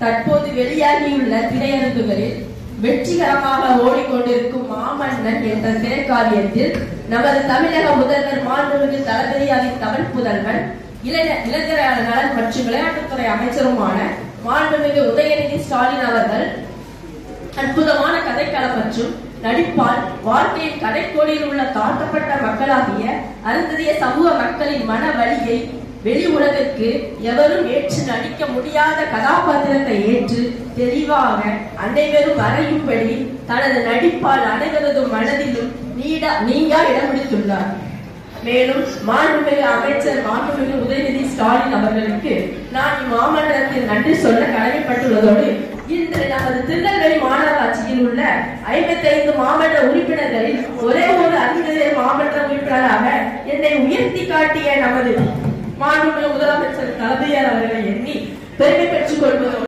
தற்போது வெளியாகியுள்ள திரையரங்குகளில் வெற்றிகரமாக ஓடிக்கொண்டிருக்கும் மாமன்னன் என்ற திரைக்காவியத்தில் நமது தமிழக முதல்வர் மாண்புமிகு தளபதியாரின் தமிழ் புதல்வன் இளைஞ இளைஞர் நலன் மற்றும் விளையாட்டுத்துறை அமைச்சருமான மாண்புமிகு உதயநிதி ஸ்டாலின் அவர்கள் அற்புதமான கதைக்களம் மற்றும் நடிப்பால் வாழ்க்கையின் கடைக்கோடியில் உள்ள தாழ்த்தப்பட்ட மக்களாகிய அருந்ததிய சமூக மக்களின் மன வலியை வெளி உலகிற்கு எவரும் ஏற்று நடிக்க முடியாத கதாபாத்திரத்தை ஏற்று தெளிவாக அனைவரும் அறியும்படி தனது நடிப்பால் அனைவரது மனதிலும் நீடா நீங்கா இடம் பிடித்துள்ளார் மேலும் மாண்புமிகு அமைச்சர் மாண்புமிகு உதயநிதி ஸ்டாலின் அவர்களுக்கு நான் இம்மாமண்டலத்தில் நன்றி சொல்ல கடமைப்பட்டுள்ளதோடு இன்று நமது திருநெல்வேலி மாநகராட்சியில் உள்ள ஐம்பத்தி ஐந்து மாவட்ட உறுப்பினர்களில் ஒரே ஒரு அறிஞர் மாவட்ட உறுப்பினராக என்னை உயர்த்தி காட்டிய நமது மாண்புமிகு முதலமைச்சர் தளபதியார் அவர்களை எண்ணி பெருமை பெற்றுக் கொள்வதோடு